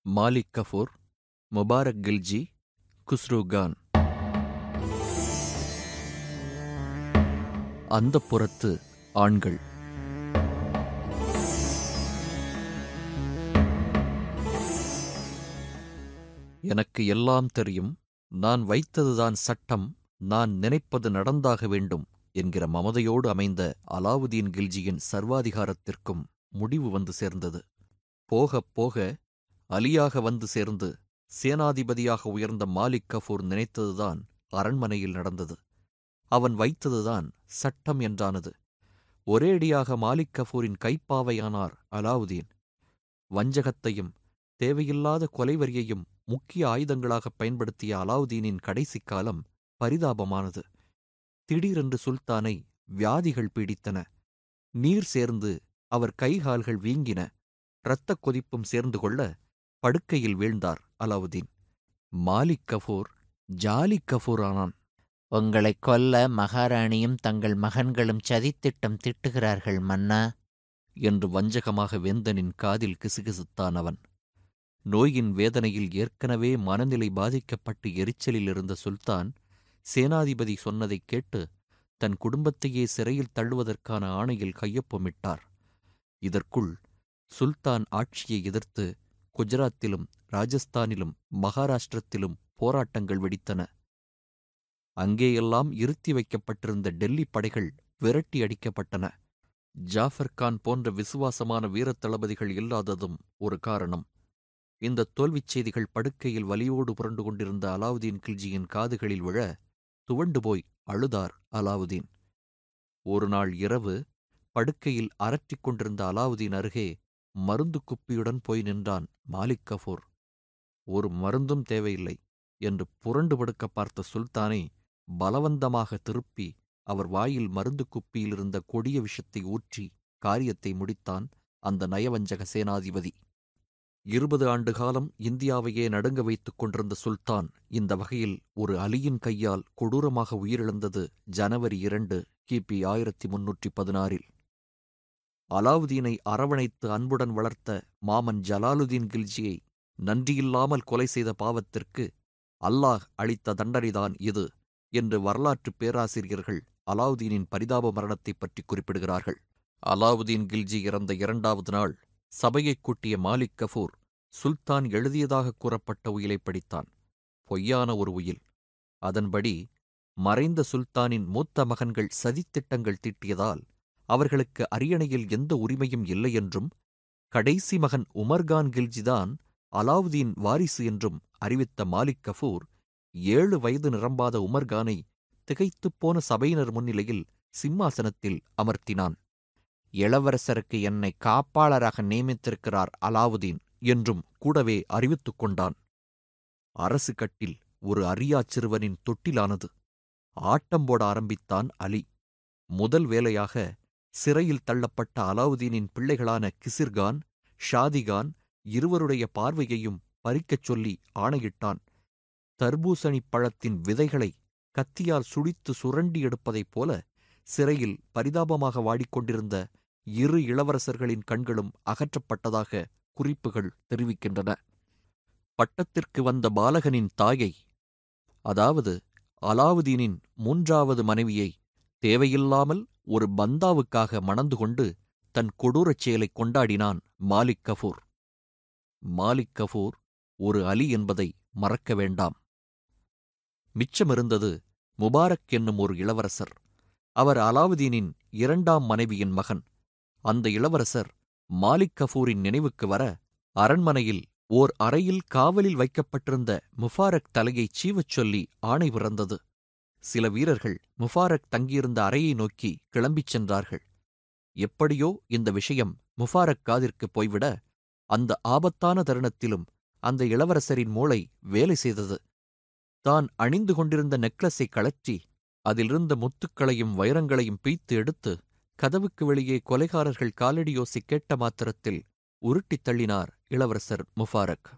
மாலிக் கஃபூர் முபாரக் கில்ஜி குஸ்ரு கான் அந்த புறத்து ஆண்கள் எனக்கு எல்லாம் தெரியும் நான் வைத்ததுதான் சட்டம் நான் நினைப்பது நடந்தாக வேண்டும் என்கிற மமதையோடு அமைந்த அலாவுதீன் கில்ஜியின் சர்வாதிகாரத்திற்கும் முடிவு வந்து சேர்ந்தது போகப் போக அலியாக வந்து சேர்ந்து சேனாதிபதியாக உயர்ந்த மாலிக் கஃபூர் நினைத்ததுதான் அரண்மனையில் நடந்தது அவன் வைத்ததுதான் சட்டம் என்றானது ஒரேடியாக மாலிக் கஃபூரின் கைப்பாவையானார் அலாவுதீன் வஞ்சகத்தையும் தேவையில்லாத கொலைவரியையும் முக்கிய ஆயுதங்களாகப் பயன்படுத்திய அலாவுதீனின் கடைசிக் காலம் பரிதாபமானது திடீரென்று சுல்தானை வியாதிகள் பீடித்தன நீர் சேர்ந்து அவர் கைகால்கள் வீங்கின இரத்தக் கொதிப்பும் சேர்ந்து கொள்ள படுக்கையில் வீழ்ந்தார் அலாவுதீன் மாலிக் கஃபூர் ஜாலிக் கஃபூர் ஆனான் உங்களைக் கொல்ல மகாராணியும் தங்கள் மகன்களும் சதித்திட்டம் திட்டுகிறார்கள் மன்னா என்று வஞ்சகமாக வேந்தனின் காதில் கிசுகிசுத்தான் அவன் நோயின் வேதனையில் ஏற்கனவே மனநிலை பாதிக்கப்பட்டு எரிச்சலில் இருந்த சுல்தான் சேனாதிபதி சொன்னதைக் கேட்டு தன் குடும்பத்தையே சிறையில் தள்ளுவதற்கான ஆணையில் கையொப்பமிட்டார் இதற்குள் சுல்தான் ஆட்சியை எதிர்த்து குஜராத்திலும் ராஜஸ்தானிலும் மகாராஷ்டிரத்திலும் போராட்டங்கள் வெடித்தன அங்கேயெல்லாம் இருத்தி வைக்கப்பட்டிருந்த டெல்லி படைகள் விரட்டி அடிக்கப்பட்டன ஜாஃபர் கான் போன்ற விசுவாசமான வீரத் தளபதிகள் இல்லாததும் ஒரு காரணம் இந்த தோல்விச் செய்திகள் படுக்கையில் வலியோடு புரண்டு கொண்டிருந்த அலாவுதீன் கில்ஜியின் காதுகளில் விழ துவண்டு போய் அழுதார் அலாவுதீன் ஒரு நாள் இரவு படுக்கையில் அரற்றிக் கொண்டிருந்த அலாவுதீன் அருகே மருந்து குப்பியுடன் போய் நின்றான் மாலிக் கஃபூர் ஒரு மருந்தும் தேவையில்லை என்று புரண்டு படுக்க பார்த்த சுல்தானை பலவந்தமாக திருப்பி அவர் வாயில் மருந்து குப்பியிலிருந்த கொடிய விஷத்தை ஊற்றி காரியத்தை முடித்தான் அந்த நயவஞ்சக சேனாதிபதி இருபது ஆண்டு காலம் இந்தியாவையே நடுங்க வைத்துக் கொண்டிருந்த சுல்தான் இந்த வகையில் ஒரு அலியின் கையால் கொடூரமாக உயிரிழந்தது ஜனவரி இரண்டு கிபி ஆயிரத்தி முன்னூற்றி பதினாறில் அலாவுதீனை அரவணைத்து அன்புடன் வளர்த்த மாமன் ஜலாலுதீன் கில்ஜியை நன்றியில்லாமல் கொலை செய்த பாவத்திற்கு அல்லாஹ் அளித்த தண்டனைதான் இது என்று வரலாற்று பேராசிரியர்கள் அலாவுதீனின் பரிதாப மரணத்தைப் பற்றி குறிப்பிடுகிறார்கள் அலாவுதீன் கில்ஜி இறந்த இரண்டாவது நாள் சபையைக் கூட்டிய மாலிக் கஃபூர் சுல்தான் எழுதியதாக கூறப்பட்ட உயிலைப் படித்தான் பொய்யான ஒரு உயில் அதன்படி மறைந்த சுல்தானின் மூத்த மகன்கள் சதித்திட்டங்கள் தீட்டியதால் அவர்களுக்கு அரியணையில் எந்த உரிமையும் இல்லை என்றும் கடைசி மகன் உமர்கான் கில்ஜிதான் அலாவுதீன் வாரிசு என்றும் அறிவித்த மாலிக் கஃபூர் ஏழு வயது நிரம்பாத உமர்கானை திகைத்துப் போன சபையினர் முன்னிலையில் சிம்மாசனத்தில் அமர்த்தினான் இளவரசருக்கு என்னை காப்பாளராக நியமித்திருக்கிறார் அலாவுதீன் என்றும் கூடவே அறிவித்துக் கொண்டான் அரசு கட்டில் ஒரு அறியாச் சிறுவனின் தொட்டிலானது ஆட்டம் போட ஆரம்பித்தான் அலி முதல் வேலையாக சிறையில் தள்ளப்பட்ட அலாவுதீனின் பிள்ளைகளான கிசிர்கான் ஷாதிகான் இருவருடைய பார்வையையும் பறிக்கச் சொல்லி ஆணையிட்டான் தர்பூசணிப் பழத்தின் விதைகளை கத்தியால் சுடித்து சுரண்டி எடுப்பதைப் போல சிறையில் பரிதாபமாக வாடிக்கொண்டிருந்த இரு இளவரசர்களின் கண்களும் அகற்றப்பட்டதாக குறிப்புகள் தெரிவிக்கின்றன பட்டத்திற்கு வந்த பாலகனின் தாயை அதாவது அலாவுதீனின் மூன்றாவது மனைவியை தேவையில்லாமல் ஒரு பந்தாவுக்காக மணந்து கொண்டு தன் கொடூரச் செயலைக் கொண்டாடினான் மாலிக் கஃபூர் மாலிக் கஃபூர் ஒரு அலி என்பதை மறக்க வேண்டாம் மிச்சமிருந்தது முபாரக் என்னும் ஒரு இளவரசர் அவர் அலாவுதீனின் இரண்டாம் மனைவியின் மகன் அந்த இளவரசர் மாலிக் கஃபூரின் நினைவுக்கு வர அரண்மனையில் ஓர் அறையில் காவலில் வைக்கப்பட்டிருந்த முஃபாரக் தலையைச் சீவச் சொல்லி ஆணை பிறந்தது சில வீரர்கள் முஃபாரக் தங்கியிருந்த அறையை நோக்கி கிளம்பிச் சென்றார்கள் எப்படியோ இந்த விஷயம் முஃபாரக் காதிற்குப் போய்விட அந்த ஆபத்தான தருணத்திலும் அந்த இளவரசரின் மூளை வேலை செய்தது தான் அணிந்து கொண்டிருந்த நெக்லஸை கழற்றி அதிலிருந்த முத்துக்களையும் வைரங்களையும் பீய்த்து எடுத்து கதவுக்கு வெளியே கொலைகாரர்கள் காலடியோசை கேட்ட மாத்திரத்தில் உருட்டித் தள்ளினார் இளவரசர் முஃபாரக்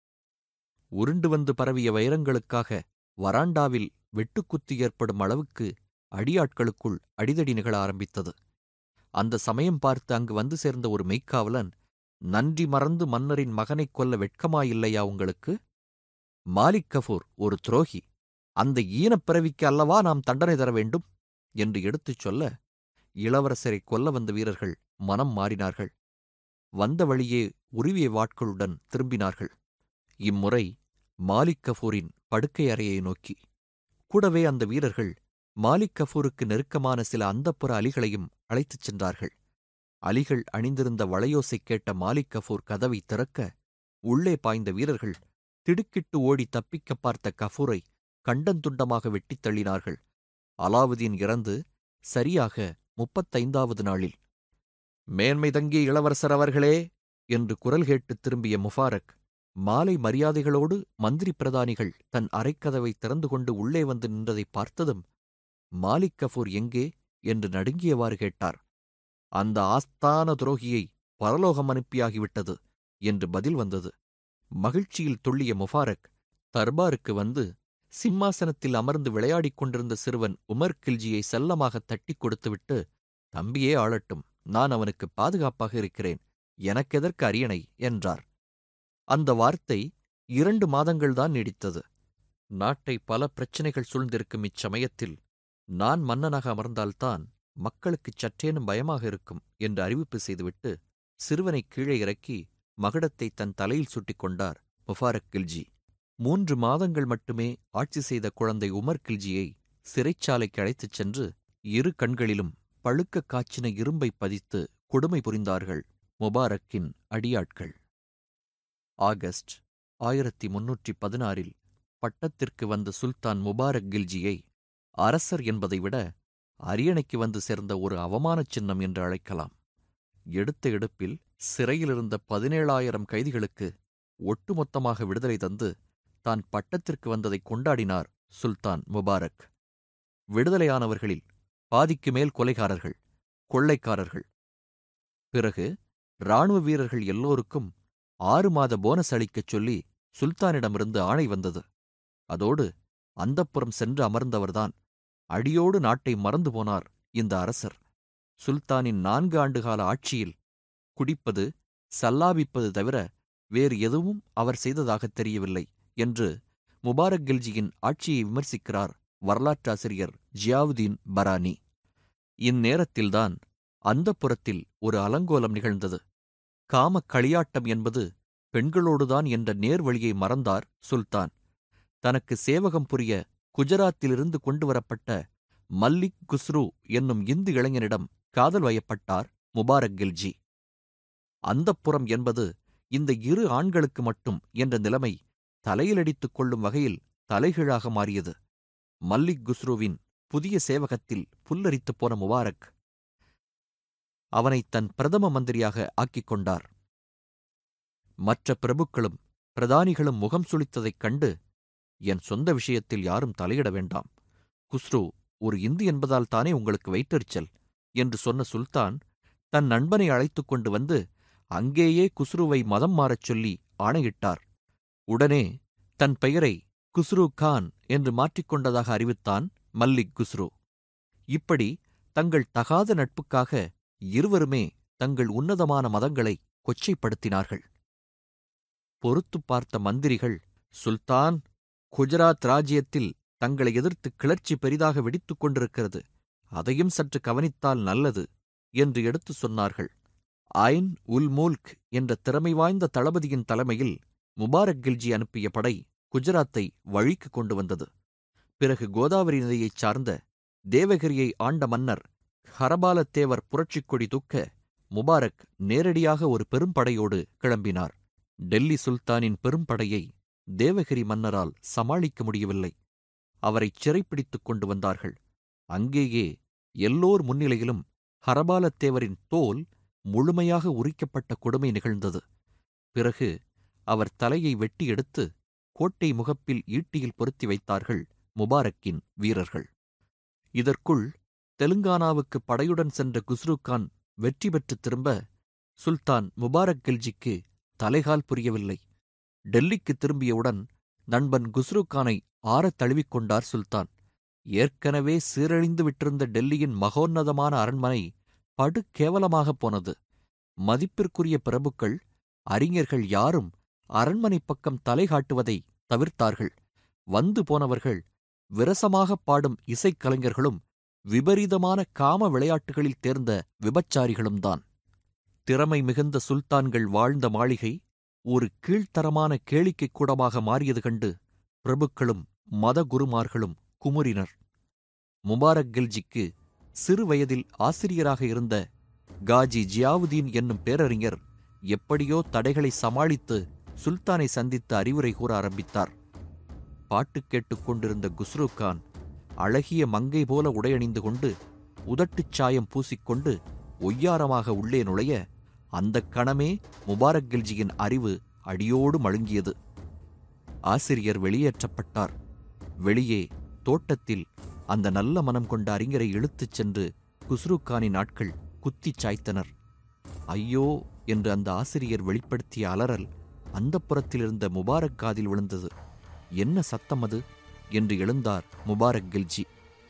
உருண்டு வந்து பரவிய வைரங்களுக்காக வராண்டாவில் வெட்டுக்குத்து ஏற்படும் அளவுக்கு அடியாட்களுக்குள் அடிதடி நிகழ ஆரம்பித்தது அந்த சமயம் பார்த்து அங்கு வந்து சேர்ந்த ஒரு மெய்க்காவலன் நன்றி மறந்து மன்னரின் மகனைக் கொல்ல வெட்கமாயில்லையா உங்களுக்கு மாலிக் கஃபூர் ஒரு துரோகி அந்த ஈனப் பிறவிக்கு அல்லவா நாம் தண்டனை தர வேண்டும் என்று எடுத்துச் சொல்ல இளவரசரை கொல்ல வந்த வீரர்கள் மனம் மாறினார்கள் வந்த வழியே உருவிய வாட்களுடன் திரும்பினார்கள் இம்முறை மாலிக் கஃபூரின் படுக்கை அறையை நோக்கி கூடவே அந்த வீரர்கள் மாலிக் கஃபூருக்கு நெருக்கமான சில அந்தப்புற அலிகளையும் அழைத்துச் சென்றார்கள் அலிகள் அணிந்திருந்த வளையோசை கேட்ட மாலிக் கஃபூர் கதவை திறக்க உள்ளே பாய்ந்த வீரர்கள் திடுக்கிட்டு ஓடி தப்பிக்கப் பார்த்த கஃபூரை கண்டந்துண்டமாக வெட்டித் தள்ளினார்கள் அலாவுதீன் இறந்து சரியாக முப்பத்தைந்தாவது நாளில் மேன்மை தங்கிய இளவரசர் அவர்களே என்று குரல் கேட்டு திரும்பிய முஃபாரக் மாலை மரியாதைகளோடு மந்திரி பிரதானிகள் தன் அறைக்கதவை திறந்து கொண்டு உள்ளே வந்து நின்றதை பார்த்ததும் மாலிக் கஃபூர் எங்கே என்று நடுங்கியவாறு கேட்டார் அந்த ஆஸ்தான துரோகியை பரலோகம் அனுப்பியாகிவிட்டது என்று பதில் வந்தது மகிழ்ச்சியில் துள்ளிய முஃபாரக் தர்பாருக்கு வந்து சிம்மாசனத்தில் அமர்ந்து விளையாடிக் கொண்டிருந்த சிறுவன் உமர் கில்ஜியை செல்லமாக தட்டிக் கொடுத்துவிட்டு தம்பியே ஆளட்டும் நான் அவனுக்கு பாதுகாப்பாக இருக்கிறேன் எனக்கெதற்கு அரியணை என்றார் அந்த வார்த்தை இரண்டு மாதங்கள்தான் நீடித்தது நாட்டை பல பிரச்சனைகள் சூழ்ந்திருக்கும் இச்சமயத்தில் நான் மன்னனாக அமர்ந்தால்தான் மக்களுக்குச் சற்றேனும் பயமாக இருக்கும் என்று அறிவிப்பு செய்துவிட்டு சிறுவனை கீழே இறக்கி மகுடத்தை தன் தலையில் சுட்டிக் கொண்டார் முஃபாரக் கில்ஜி மூன்று மாதங்கள் மட்டுமே ஆட்சி செய்த குழந்தை உமர் கில்ஜியை சிறைச்சாலைக்கு அழைத்துச் சென்று இரு கண்களிலும் பழுக்க காய்ச்சின இரும்பை பதித்து கொடுமை புரிந்தார்கள் முபாரக்கின் அடியாட்கள் ஆகஸ்ட் ஆயிரத்தி முன்னூற்றி பதினாறில் பட்டத்திற்கு வந்த சுல்தான் முபாரக் கில்ஜியை அரசர் என்பதை விட அரியணைக்கு வந்து சேர்ந்த ஒரு அவமானச் சின்னம் என்று அழைக்கலாம் எடுத்த எடுப்பில் சிறையிலிருந்த பதினேழாயிரம் கைதிகளுக்கு ஒட்டுமொத்தமாக விடுதலை தந்து தான் பட்டத்திற்கு வந்ததை கொண்டாடினார் சுல்தான் முபாரக் விடுதலையானவர்களில் பாதிக்கு மேல் கொலைகாரர்கள் கொள்ளைக்காரர்கள் பிறகு இராணுவ வீரர்கள் எல்லோருக்கும் ஆறு மாத போனஸ் அளிக்கச் சொல்லி சுல்தானிடமிருந்து ஆணை வந்தது அதோடு அந்தப்புறம் சென்று அமர்ந்தவர்தான் அடியோடு நாட்டை மறந்து போனார் இந்த அரசர் சுல்தானின் நான்கு ஆண்டுகால ஆட்சியில் குடிப்பது சல்லாபிப்பது தவிர வேறு எதுவும் அவர் செய்ததாகத் தெரியவில்லை என்று முபாரக் கில்ஜியின் ஆட்சியை விமர்சிக்கிறார் வரலாற்றாசிரியர் ஜியாவுதீன் பரானி இந்நேரத்தில்தான் அந்தப்புறத்தில் ஒரு அலங்கோலம் நிகழ்ந்தது காமக் களியாட்டம் என்பது பெண்களோடுதான் என்ற நேர்வழியை மறந்தார் சுல்தான் தனக்கு சேவகம் புரிய குஜராத்திலிருந்து கொண்டுவரப்பட்ட மல்லிக் குஸ்ரு என்னும் இந்து இளைஞனிடம் காதல் வயப்பட்டார் முபாரக் கில்ஜி அந்தப்புறம் என்பது இந்த இரு ஆண்களுக்கு மட்டும் என்ற நிலைமை தலையிலடித்துக் கொள்ளும் வகையில் தலைகீழாக மாறியது மல்லிக் குஸ்ருவின் புதிய சேவகத்தில் புல்லரித்துப் போன முபாரக் அவனை தன் பிரதம மந்திரியாக ஆக்கிக் கொண்டார் மற்ற பிரபுக்களும் பிரதானிகளும் முகம் சுளித்ததைக் கண்டு என் சொந்த விஷயத்தில் யாரும் தலையிட வேண்டாம் குஸ்ரு ஒரு இந்து என்பதால் தானே உங்களுக்கு வைத்தெரிச்சல் என்று சொன்ன சுல்தான் தன் நண்பனை அழைத்துக் கொண்டு வந்து அங்கேயே குஸ்ருவை மதம் மாறச் சொல்லி ஆணையிட்டார் உடனே தன் பெயரை குஸ்ரு கான் என்று மாற்றிக்கொண்டதாக அறிவித்தான் மல்லிக் குஸ்ரு இப்படி தங்கள் தகாத நட்புக்காக இருவருமே தங்கள் உன்னதமான மதங்களை கொச்சைப்படுத்தினார்கள் பொறுத்துப் பார்த்த மந்திரிகள் சுல்தான் குஜராத் ராஜ்யத்தில் தங்களை எதிர்த்து கிளர்ச்சி பெரிதாக வெடித்துக் கொண்டிருக்கிறது அதையும் சற்று கவனித்தால் நல்லது என்று எடுத்துச் சொன்னார்கள் ஐன் உல் மூல்க் என்ற திறமை வாய்ந்த தளபதியின் தலைமையில் முபாரக் கில்ஜி அனுப்பிய படை குஜராத்தை வழிக்கு கொண்டு வந்தது பிறகு கோதாவரி நதியைச் சார்ந்த தேவகிரியை ஆண்ட மன்னர் ஹரபாலத்தேவர் புரட்சிக் கொடி தூக்க முபாரக் நேரடியாக ஒரு பெரும்படையோடு கிளம்பினார் டெல்லி சுல்தானின் பெரும்படையை தேவகிரி மன்னரால் சமாளிக்க முடியவில்லை அவரைச் சிறைப்பிடித்துக் கொண்டு வந்தார்கள் அங்கேயே எல்லோர் முன்னிலையிலும் ஹரபாலத்தேவரின் தோல் முழுமையாக உரிக்கப்பட்ட கொடுமை நிகழ்ந்தது பிறகு அவர் தலையை வெட்டி எடுத்து கோட்டை முகப்பில் ஈட்டியில் பொருத்தி வைத்தார்கள் முபாரக்கின் வீரர்கள் இதற்குள் தெலுங்கானாவுக்கு படையுடன் சென்ற குஸ்ருகான் வெற்றி பெற்று திரும்ப சுல்தான் முபாரக் கில்ஜிக்கு தலைகால் புரியவில்லை டெல்லிக்கு திரும்பியவுடன் நண்பன் குஸ்ருகானை ஆறத் தழுவிக்கொண்டார் சுல்தான் ஏற்கனவே சீரழிந்து விட்டிருந்த டெல்லியின் மகோன்னதமான அரண்மனை படு கேவலமாகப் போனது மதிப்பிற்குரிய பிரபுக்கள் அறிஞர்கள் யாரும் அரண்மனை பக்கம் தலை காட்டுவதை தவிர்த்தார்கள் வந்து போனவர்கள் விரசமாகப் பாடும் இசைக்கலைஞர்களும் விபரீதமான காம விளையாட்டுகளில் தேர்ந்த விபச்சாரிகளும் தான் திறமை மிகுந்த சுல்தான்கள் வாழ்ந்த மாளிகை ஒரு கீழ்த்தரமான கேளிக்கைக் கூடமாக மாறியது கண்டு பிரபுக்களும் மதகுருமார்களும் குமுறினர் முபாரக் கில்ஜிக்கு சிறு வயதில் ஆசிரியராக இருந்த காஜி ஜியாவுதீன் என்னும் பேரறிஞர் எப்படியோ தடைகளை சமாளித்து சுல்தானை சந்தித்து அறிவுரை கூற ஆரம்பித்தார் பாட்டு கேட்டுக் கொண்டிருந்த குஸ்ரு கான் அழகிய மங்கை போல உடையணிந்து கொண்டு உதட்டுச் சாயம் பூசிக்கொண்டு ஒய்யாரமாக உள்ளே நுழைய அந்தக் கணமே முபாரக் கில்ஜியின் அறிவு அடியோடு மழுங்கியது ஆசிரியர் வெளியேற்றப்பட்டார் வெளியே தோட்டத்தில் அந்த நல்ல மனம் கொண்ட அறிஞரை இழுத்துச் சென்று குஸ்ருக்கானின் ஆட்கள் குத்திச் சாய்த்தனர் ஐயோ என்று அந்த ஆசிரியர் வெளிப்படுத்திய அலறல் அந்த புறத்திலிருந்த முபாரக் காதில் விழுந்தது என்ன சத்தம் அது என்று எழுந்தார் முபாரக் கில்ஜி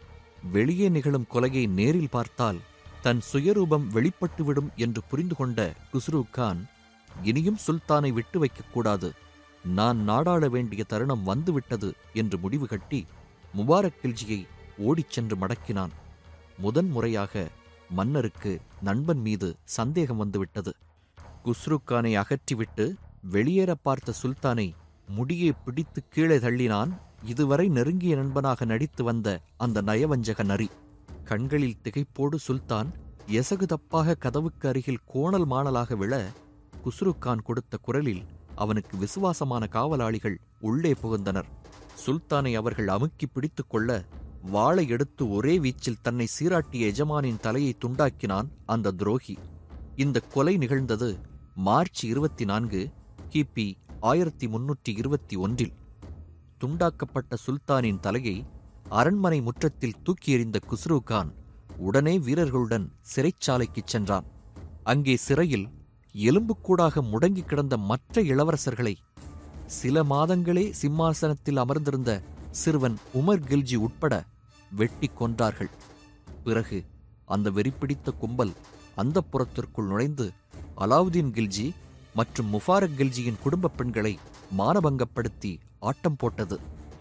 வெளியே நிகழும் கொலையை நேரில் பார்த்தால் தன் சுயரூபம் வெளிப்பட்டுவிடும் என்று புரிந்து கொண்ட குஸ்ரு கான் இனியும் சுல்தானை விட்டு வைக்கக்கூடாது நான் நாடாள வேண்டிய தருணம் வந்துவிட்டது என்று முடிவு கட்டி முபாரக் கில்ஜியை ஓடிச் சென்று மடக்கினான் முதன் முறையாக மன்னருக்கு நண்பன் மீது சந்தேகம் வந்துவிட்டது குஸ்ரு கானை அகற்றிவிட்டு வெளியேற பார்த்த சுல்தானை முடியே பிடித்து கீழே தள்ளினான் இதுவரை நெருங்கிய நண்பனாக நடித்து வந்த அந்த நயவஞ்சக நரி கண்களில் திகைப்போடு சுல்தான் எசகு தப்பாக கதவுக்கு அருகில் கோணல் மாணலாக விழ குஸ்ருக்கான் கொடுத்த குரலில் அவனுக்கு விசுவாசமான காவலாளிகள் உள்ளே புகுந்தனர் சுல்தானை அவர்கள் அமுக்கி பிடித்துக் கொள்ள வாளை எடுத்து ஒரே வீச்சில் தன்னை சீராட்டிய எஜமானின் தலையை துண்டாக்கினான் அந்த துரோகி இந்த கொலை நிகழ்ந்தது மார்ச் இருபத்தி நான்கு கிபி ஆயிரத்தி முன்னூற்றி இருபத்தி ஒன்றில் துண்டாக்கப்பட்ட சுல்தானின் தலையை அரண்மனை முற்றத்தில் தூக்கி எறிந்த குஸ்ரு கான் உடனே வீரர்களுடன் சிறைச்சாலைக்குச் சென்றான் அங்கே சிறையில் எலும்புக்கூடாக முடங்கி கிடந்த மற்ற இளவரசர்களை சில மாதங்களே சிம்மாசனத்தில் அமர்ந்திருந்த சிறுவன் உமர் கில்ஜி உட்பட வெட்டி கொன்றார்கள் பிறகு அந்த வெறிப்பிடித்த கும்பல் அந்த புறத்திற்குள் நுழைந்து அலாவுதீன் கில்ஜி மற்றும் முஃபாரக் கில்ஜியின் குடும்பப் பெண்களை மானபங்கப்படுத்தி ஆட்டம் போட்டது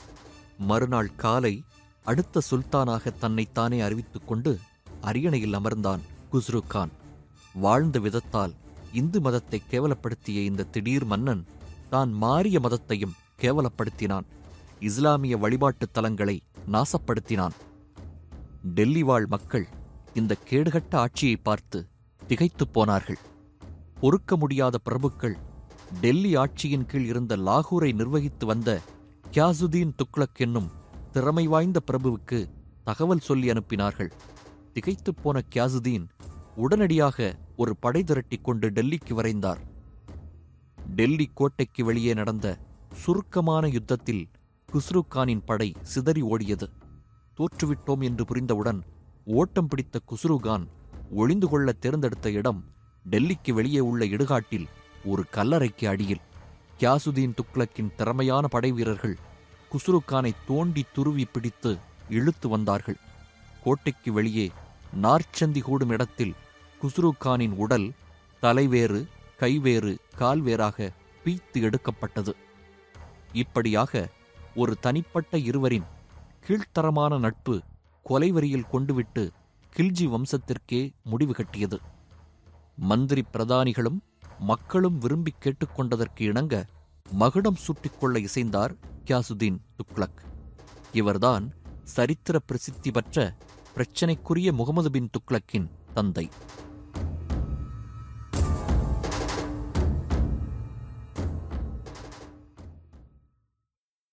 மறுநாள் காலை அடுத்த சுல்தானாக தன்னைத்தானே அறிவித்துக் கொண்டு அரியணையில் அமர்ந்தான் குஸ்ரு கான் வாழ்ந்த விதத்தால் இந்து மதத்தை கேவலப்படுத்திய இந்த திடீர் மன்னன் தான் மாறிய மதத்தையும் கேவலப்படுத்தினான் இஸ்லாமிய வழிபாட்டுத் தலங்களை நாசப்படுத்தினான் டெல்லி வாழ் மக்கள் இந்த கேடுகட்ட ஆட்சியை பார்த்து திகைத்துப் போனார்கள் பொறுக்க முடியாத பிரபுக்கள் டெல்லி ஆட்சியின் கீழ் இருந்த லாகூரை நிர்வகித்து வந்த கியாசுதீன் துக்ளக் என்னும் திறமை வாய்ந்த பிரபுவுக்கு தகவல் சொல்லி அனுப்பினார்கள் திகைத்துப் போன கியாசுதீன் உடனடியாக ஒரு படை திரட்டிக் கொண்டு டெல்லிக்கு விரைந்தார் டெல்லி கோட்டைக்கு வெளியே நடந்த சுருக்கமான யுத்தத்தில் குஸ்ரு கானின் படை சிதறி ஓடியது தோற்றுவிட்டோம் என்று புரிந்தவுடன் ஓட்டம் பிடித்த குஸ்ருகான் ஒளிந்து கொள்ள தேர்ந்தெடுத்த இடம் டெல்லிக்கு வெளியே உள்ள இடுகாட்டில் ஒரு கல்லறைக்கு அடியில் கியாசுதீன் துக்ளக்கின் திறமையான படைவீரர்கள் குஸ்ருக்கானை தோண்டி துருவி பிடித்து இழுத்து வந்தார்கள் கோட்டைக்கு வெளியே நார்ச்சந்தி கூடும் இடத்தில் குஸ்ருக்கானின் உடல் தலைவேறு கைவேறு கால்வேறாக பீத்து எடுக்கப்பட்டது இப்படியாக ஒரு தனிப்பட்ட இருவரின் கீழ்த்தரமான நட்பு கொலைவரியில் கொண்டுவிட்டு கில்ஜி வம்சத்திற்கே முடிவு கட்டியது மந்திரி பிரதானிகளும் மக்களும் விரும்பி கேட்டுக்கொண்டதற்கு இணங்க மகுடம் சூட்டிக்கொள்ள இசைந்தார் கியாசுதீன் துக்ளக் இவர்தான் சரித்திர பிரசித்தி பெற்ற பிரச்சினைக்குரிய முகமது பின் துக்ளக்கின் தந்தை